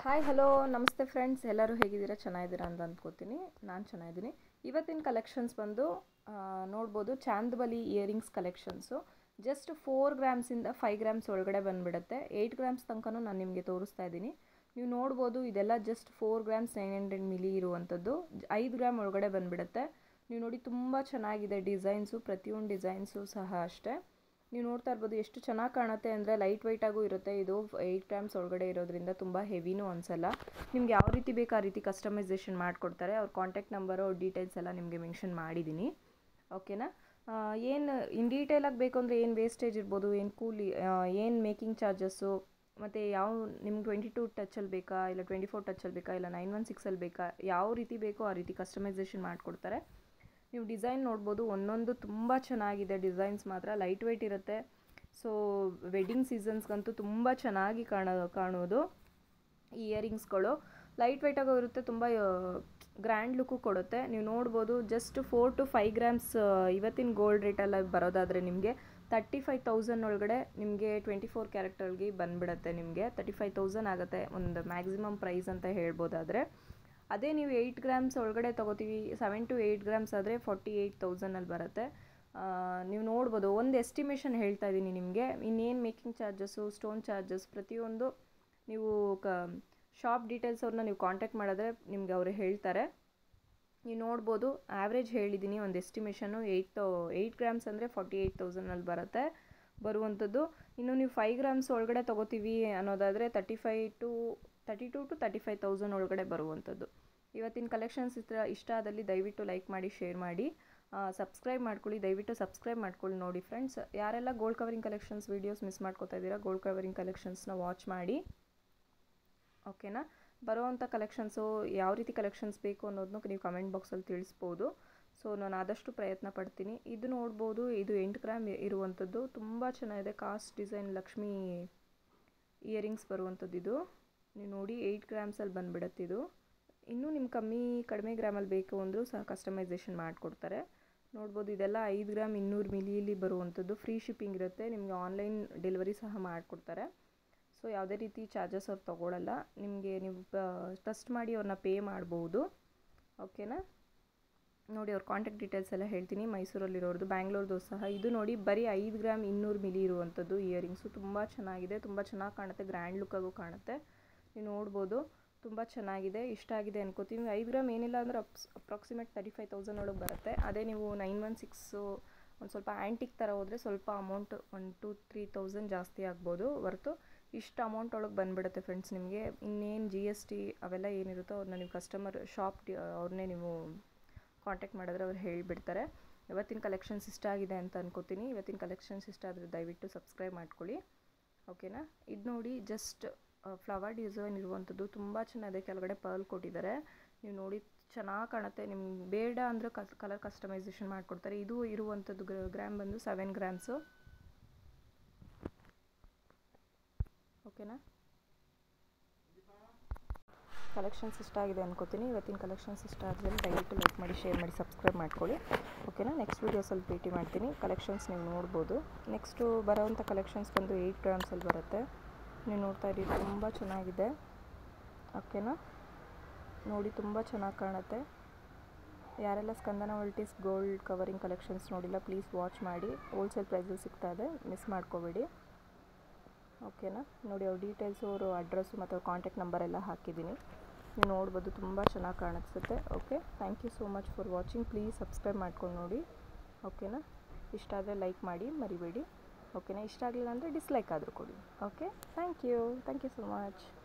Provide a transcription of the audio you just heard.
hi hello ನಮಸ್ತೆ friends ಎಲ್ಲರೂ ಹೇಗಿದ್ದೀರಾ ಚೆನ್ನಾಗಿದ್ದೀರಾ ಅಂತ ಅಂದ್ಕೋತೀನಿ ನಾನು ಚೆನ್ನಾಗಿದ್ದೀನಿ ಇವತ್ತಿನ ಕಲೆಕ್ಷನ್ಸ್ ಬಂದು ಆ, ನೋಡ್ಬೋದು chandbali earrings collections just four ಗ್ರಾಮ್ಸಿಂದ ಫೈವ್ ಗ್ರಾಮ್ಸ್ ಒಳಗಡೆ ಬಂದುಬಿಡುತ್ತೆ ಏಯ್ಟ್ ಗ್ರಾಮ್ಸ್ ತನಕನೂ ನಾನು ನಿಮಗೆ ತೋರಿಸ್ತಾ ಇದ್ದೀನಿ ನೀವು ನೋಡ್ಬೋದು ಇದೆಲ್ಲ just four grams nine hundred milli ಇರುವಂಥದ್ದು ಐದು ಗ್ರಾಮ್ ಒಳಗಡೆ ಬಂದುಬಿಡುತ್ತೆ ನೀವು ನೋಡಿ ತುಂಬ ಚೆನ್ನಾಗಿದೆ ಡಿಸೈನ್ಸು ಪ್ರತಿಯೊಂದು ಡಿಸೈನ್ಸು ಸಹ ಅಷ್ಟೇ ನೀವು ನೋಡ್ತಾ ಇರ್ಬೋದು ಎಷ್ಟು ಚೆನ್ನಾಗಿ ಕಾಣುತ್ತೆ ಅಂದರೆ ಲೈಟ್ ವೆಯ್ಟಾಗೂ ಇರುತ್ತೆ ಇದು ಏಯ್ಟ್ ಗ್ರಾಮ್ಸ್ ಒಳಗಡೆ ಇರೋದ್ರಿಂದ ತುಂಬ ಹೆವಿನೂ ಅನಿಸಲ್ಲ ನಿಮ್ಗೆ ಯಾವ ರೀತಿ ಬೇಕು ಆ ರೀತಿ ಕಸ್ಟಮೈಸೇಷನ್ ಮಾಡಿಕೊಡ್ತಾರೆ ಅವ್ರ ಕಾಂಟ್ಯಾಕ್ಟ್ ನಂಬರು ಡೀಟೇಲ್ಸ್ ಎಲ್ಲ ನಿಮಗೆ ಮೆನ್ಷನ್ ಮಾಡಿದ್ದೀನಿ ಓಕೆನಾ ಏನು ಇನ್ ಡೀಟೇಲಾಗಿ ಬೇಕು ಅಂದರೆ ಏನು ವೇಸ್ಟೇಜ್ ಇರ್ಬೋದು ಏನು ಕೂಲಿ ಏನು ಮೇಕಿಂಗ್ ಚಾರ್ಜಸ್ಸು ಮತ್ತು ಯಾವ ನಿಮ್ಗೆ ಟ್ವೆಂಟಿ ಟು ಟಚಲ್ಲಿ ಬೇಕಾ ಇಲ್ಲ ಟ್ವೆಂಟಿ ಫೋರ್ ಟಚಲ್ಲಿ ಬೇಕಾ ಇಲ್ಲ ನೈನ್ ಒನ್ ಸಿಕ್ಸಲ್ಲಿ ಬೇಕಾ ಯಾವ ರೀತಿ ಬೇಕೋ ಆ ರೀತಿ ಕಸ್ಟಮೈಸೇಷನ್ ಮಾಡಿಕೊಡ್ತಾರೆ ನೀವು ಡಿಸೈನ್ ನೋಡ್ಬೋದು ಒಂದೊಂದು ತುಂಬ ಚೆನ್ನಾಗಿದೆ ಡಿಸೈನ್ಸ್ ಮಾತ್ರ ಲೈಟ್ ವೆಯ್ಟ್ ಇರುತ್ತೆ ಸೊ ವೆಡ್ಡಿಂಗ್ ಸೀಸನ್ಸ್ಗಂತೂ ತುಂಬ ಚೆನ್ನಾಗಿ ಕಾಣ ಕಾಣೋದು ಈ ಇಯರಿಂಗ್ಸ್ಗಳು ಲೈಟ್ ವೆಯ್ಟಾಗೂ ಇರುತ್ತೆ ತುಂಬ ಗ್ರ್ಯಾಂಡ್ ಲುಕ್ಕು ಕೊಡುತ್ತೆ ನೀವು ನೋಡ್ಬೋದು just four to five grams ಇವತ್ತಿನ ಗೋಲ್ಡ್ ರೇಟೆಲ್ಲ ಬರೋದಾದರೆ ನಿಮಗೆ ತರ್ಟಿ ಫೈವ್ ತೌಸಂಡ್ ಒಳಗಡೆ ನಿಮಗೆ ಟ್ವೆಂಟಿ ಫೋರ್ ಕ್ಯಾರೆಕ್ಟರ್ಗೆ ಬಂದುಬಿಡುತ್ತೆ ನಿಮಗೆ ತರ್ಟಿ ಫೈವ್ ತೌಸಂಡ್ ಆಗುತ್ತೆ ಒಂದು ಮ್ಯಾಕ್ಸಿಮಮ್ ಪ್ರೈಸ್ ಅಂತ ಹೇಳ್ಬೋದಾದರೆ ಅದೇ ನೀವು ಏಯ್ಟ್ ಗ್ರಾಮ್ಸ್ ಒಳಗಡೆ ತೊಗೋತೀವಿ ಸೆವೆನ್ ಟು ಏಯ್ಟ್ ಗ್ರಾಮ್ಸ್ ಆದರೆ ಫಾರ್ಟಿ ಏಯ್ಟ್ ತೌಸಂಡಲ್ಲಿ ಬರುತ್ತೆ ಆ, ನೀವು ನೋಡ್ಬೋದು ಒಂದು ಎಸ್ಟಿಮೇಷನ್ ಹೇಳ್ತಾ ಇದ್ದೀನಿ ನಿಮಗೆ ಇನ್ನೇನು ಮೇಕಿಂಗ್ ಚಾರ್ಜಸ್ಸು ಸ್ಟೋನ್ ಚಾರ್ಜಸ್ ಪ್ರತಿಯೊಂದು ನೀವು ಕ ಶಾಪ್ ಡೀಟೇಲ್ಸ್ ಅವ್ರನ್ನ ನೀವು ಕಾಂಟ್ಯಾಕ್ಟ್ ಮಾಡಿದ್ರೆ ನಿಮ್ಗೆ ಅವರು ಹೇಳ್ತಾರೆ ನೀವು ನೋಡ್ಬೋದು ಆ್ಯಾವ್ರೇಜ್ ಹೇಳಿದ್ದೀನಿ ಒಂದು ಎಸ್ಟಿಮೇಷನ್ನು ಏಯ್ಟ್ ಏಯ್ಟ್ ಗ್ರಾಮ್ಸ್ ಅಂದರೆ ಫಾರ್ಟಿ ಏಯ್ಟ್ ತೌಸಂಡಲ್ಲಿ ಬರುತ್ತೆ ಬರುವಂಥದ್ದು ಇನ್ನು ನೀವು ಫೈವ್ ಗ್ರಾಮ್ಸ್ ಒಳಗಡೆ ತೊಗೋತೀವಿ ಅನ್ನೋದಾದರೆ thirty five to thirty two to thirty five thousand ಒಳಗಡೆ ಬರುವಂಥದ್ದು ಇವತ್ತಿನ ಕಲೆಕ್ಷನ್ಸ್ ಇಷ್ಟ ಇಷ್ಟ ಆದಲ್ಲಿ ದಯವಿಟ್ಟು ಲೈಕ್ ಮಾಡಿ ಶೇರ್ ಮಾಡಿ ಸಬ್ಸ್ಕ್ರೈಬ್ ಮಾಡ್ಕೊಳ್ಳಿ ದಯವಿಟ್ಟು ಸಬ್ಸ್ಕ್ರೈಬ್ ಮಾಡ್ಕೊಳ್ಳಿ ನೋಡಿ ಫ್ರೆಂಡ್ಸ್ ಯಾರೆಲ್ಲ gold covering collections videos miss ಮಾಡ್ಕೋತಾ ಇದ್ದೀರಾ ಗೋಲ್ಡ್ ಕವರಿಂಗ್ ಕಲೆಕ್ಷನ್ಸ್ನ ವಾಚ್ ಮಾಡಿ ಓಕೆನಾ ಬರುವಂಥ ಕಲೆಕ್ಷನ್ಸು ಯಾವ ರೀತಿ ಕಲೆಕ್ಷನ್ಸ್ ಬೇಕು ಅನ್ನೋದನ್ನು ನೀವು ಕಮೆಂಟ್ ಬಾಕ್ಸಲ್ಲಿ ತಿಳಿಸ್ಬೋದು ಸೊ ನಾನು ಆದಷ್ಟು ಪ್ರಯತ್ನ ಪಡ್ತೀನಿ ಇದು ನೋಡ್ಬೋದು ಇದು ಎಂಟು ಗ್ರಾಮ್ ಇರುವಂಥದ್ದು ತುಂಬ ಚೆನ್ನಾಗಿದೆ ಕಾಸ್ಟ್ ಡಿಸೈನ್ ಲಕ್ಷ್ಮಿ ಇಯರಿಂಗ್ಸ್ ಬರುವಂಥದ್ದು ಇದು ನೀವು ನೋಡಿ ಏಯ್ಟ್ ಗ್ರಾಮ್ಸಲ್ಲಿ ಬಂದುಬಿಡುತ್ತೆ ಇದು ಇನ್ನೂ ನಿಮ್ಗೆ ಕಮ್ಮಿ ಕಡಿಮೆ ಗ್ರಾಮಲ್ಲಿ ಬೇಕು ಅಂದರೂ ಸಹ ಕಸ್ಟಮೈಸೇಷನ್ ಮಾಡಿಕೊಡ್ತಾರೆ ನೋಡ್ಬೋದು ಇದೆಲ್ಲ ಐದು ಗ್ರಾಮ್ ಇನ್ನೂರು ಮಿಲಿಯಲ್ಲಿ ಬರುವಂಥದ್ದು ಫ್ರೀ ಶಿಪ್ಪಿಂಗ್ ಇರುತ್ತೆ ನಿಮಗೆ ಆನ್ಲೈನ್ ಡೆಲಿವರಿ ಸಹ ಮಾಡಿಕೊಡ್ತಾರೆ ಸೊ ಯಾವುದೇ ರೀತಿ ಚಾರ್ಜಸ್ ಅವ್ರು ತೊಗೊಳಲ್ಲ ನಿಮಗೆ ನೀವು ಟ್ರಸ್ಟ್ ಮಾಡಿ ಅವ್ರನ್ನ ಪೇ ಮಾಡ್ಬೋದು ಓಕೆನಾ ನೋಡಿ ಅವ್ರ ಕಾಂಟ್ಯಾಕ್ಟ್ ಡೀಟೇಲ್ಸ್ ಎಲ್ಲ ಹೇಳ್ತೀನಿ ಮೈಸೂರಲ್ಲಿರೋರ್ದು ಬ್ಯಾಂಗ್ಳೂರ್ದು ಸಹ ಇದು ನೋಡಿ ಬರೀ ಐದು ಗ್ರಾಮ್ ಇನ್ನೂರು ಮಿಲಿ ಇರುವಂಥದ್ದು ಇಯರಿಂಗ್ಸು ತುಂಬ ಚೆನ್ನಾಗಿದೆ ತುಂಬ ಚೆನ್ನಾಗಿ ಕಾಣುತ್ತೆ ಗ್ರ್ಯಾಂಡ್ ಲುಕ್ಕಾಗೂ ಕಾಣುತ್ತೆ ನೀವು ನೋಡ್ಬೋದು ತುಂಬ ಚೆನ್ನಾಗಿದೆ ಇಷ್ಟ ಆಗಿದೆ ಅನ್ಕೋತೀವಿ ಐದು ಗ್ರಾಮ್ ಏನಿಲ್ಲ ಅಂದ್ರೆ ಅಪ್ಸ್ ಅಪ್ರಾಕ್ಸಿಮೇಟ್ ತರ್ಟಿ ಫೈವ್ ತೌಸಂಡ್ ಒಳಗೆ ಬರುತ್ತೆ ಅದೇ ನೀವು ನೈನ್ ಒನ್ ಸಿಕ್ಸು ಒಂದು ಸ್ವಲ್ಪ ಆ್ಯಂಟಿಕ್ ಥರ ಹೋದರೆ ಸ್ವಲ್ಪ amount one two three thousand ಜಾಸ್ತಿ ಆಗ್ಬೋದು ಹೊರತು ಇಷ್ಟು ಅಮೌಂಟ್ ಒಳಗೆ ಬಂದುಬಿಡುತ್ತೆ ಫ್ರೆಂಡ್ಸ್ ನಿಮಗೆ ಇನ್ನೇನು ಜಿ ಎಸ್ ಟಿ ಅವೆಲ್ಲ ಏನಿರುತ್ತೋ ಅವ್ರನ್ನ ನೀವು ಕಸ್ಟಮರ್ ಶಾಪ್ ಅವ್ರನ್ನೇ ನೀವು ಕಾಂಟ್ಯಾಕ್ಟ್ ಮಾಡಿದ್ರೆ ಅವ್ರು ಹೇಳಿಬಿಡ್ತಾರೆ ಇವತ್ತಿನ ಕಲೆಕ್ಷನ್ಸ್ ಇಷ್ಟ ಆಗಿದೆ ಅಂತ ಅನ್ಕೋತೀನಿ ಇವತ್ತಿನ ಕಲೆಕ್ಷನ್ಸ್ ಇಷ್ಟ ಆದರೆ ದಯವಿಟ್ಟು ಸಬ್ಸ್ಕ್ರೈಬ್ ಮಾಡ್ಕೊಳ್ಳಿ ಓಕೆನಾ ಇದು ನೋಡಿ ಜಸ್ಟ್ ಫ್ಲವರ್ ಡಿಸೈನ್ ಇರುವಂಥದ್ದು ತುಂಬ ಚೆನ್ನಾಗಿದೆ ಕೆಳಗಡೆ ಪರ್ಲ್ ಕೊಟ್ಟಿದ್ದಾರೆ ನೀವು ನೋಡಿ ಚೆನ್ನಾಗಿ ಕಾಣುತ್ತೆ ನಿಮ್ಗೆ ಬೇಡ ಅಂದರೆ ಕಸ್ ಕಲರ್ ಕಸ್ಟಮೈಸೇಷನ್ ಮಾಡಿಕೊಡ್ತಾರೆ ಇದು ಇರುವಂಥದ್ದು ಗ್ರಾಮ್ ಬಂದು ಸೆವೆನ್ ಗ್ರಾಮ್ಸು ಓಕೆನಾ ಕಲೆಕ್ಷನ್ಸ್ ಇಷ್ಟ ಆಗಿದೆ ಅನ್ಕೋತೀನಿ ಇವತ್ತಿನ ಕಲೆಕ್ಷನ್ಸ್ ಇಷ್ಟ ಆದಮೇಲೆ ದಯವಿಟ್ಟು ಲೈಕ್ ಮಾಡಿ ಶೇರ್ ಮಾಡಿ ಸಬ್ಸ್ಕ್ರೈಬ್ ಮಾಡ್ಕೊಳ್ಳಿ ಓಕೆನಾ ನೆಕ್ಸ್ಟ್ ವೀಡಿಯೋಸಲ್ಲಿ ಭೇಟಿ ಮಾಡ್ತೀನಿ ಕಲೆಕ್ಷನ್ಸ್ ನೀವು ನೋಡ್ಬೋದು ನೆಕ್ಸ್ಟು ಬರೋವಂಥ ಕಲೆಕ್ಷನ್ಸ್ ಬಂದು ಏಯ್ಟ್ ಗ್ರಾಮ್ಸಲ್ಲಿ ಬರುತ್ತೆ ನೀವು ನೋಡ್ತಾ ಇದ್ದೀರಿ ತುಂಬ ಚೆನ್ನಾಗಿದೆ ಓಕೆನಾ ನೋಡಿ ತುಂಬ ಚೆನ್ನಾಗಿ ಕಾಣುತ್ತೆ ಯಾರೆಲ್ಲ ಸ್ಕಂದನ ವಲ್ಟೀಸ್ ಗೋಲ್ಡ್ ಕವರಿಂಗ್ ಕಲೆಕ್ಷನ್ಸ್ ನೋಡಿಲ್ಲ ಪ್ಲೀಸ್ ವಾಚ್ ಮಾಡಿ ಹೋಲ್ಸೇಲ್ ಪ್ರೈಸಲ್ಲಿ ಸಿಗ್ತಾ ಇದೆ ಮಿಸ್ ಮಾಡ್ಕೋಬೇಡಿ ಓಕೆನಾ ನೋಡಿ ಅವ್ರ ಡೀಟೇಲ್ಸು ಅವರು ಅಡ್ರೆಸ್ಸು ಮತ್ತು ಅವ್ರ ಕಾಂಟ್ಯಾಕ್ಟ್ ನಂಬರ್ ಎಲ್ಲ ಹಾಕಿದ್ದೀನಿ ನೀವು ನೋಡ್ಬೋದು ತುಂಬ ಚೆನ್ನಾಗಿ ಕಾಣಿಸುತ್ತೆ okay thank you so much for watching please subscribe ಮಾಡ್ಕೊಂಡು ನೋಡಿ ಓಕೆನಾ ಇಷ್ಟ ಆದರೆ ಲೈಕ್ ಮಾಡಿ ಮರಿಬೇಡಿ ಓಕೆನಾ ಇಷ್ಟ ಆಗಲಿಲ್ಲ ಅಂದರೆ ಡಿಸ್ಲೈಕ್ ಆದರೂ ಕೊಡಿ okay thank you thank you so much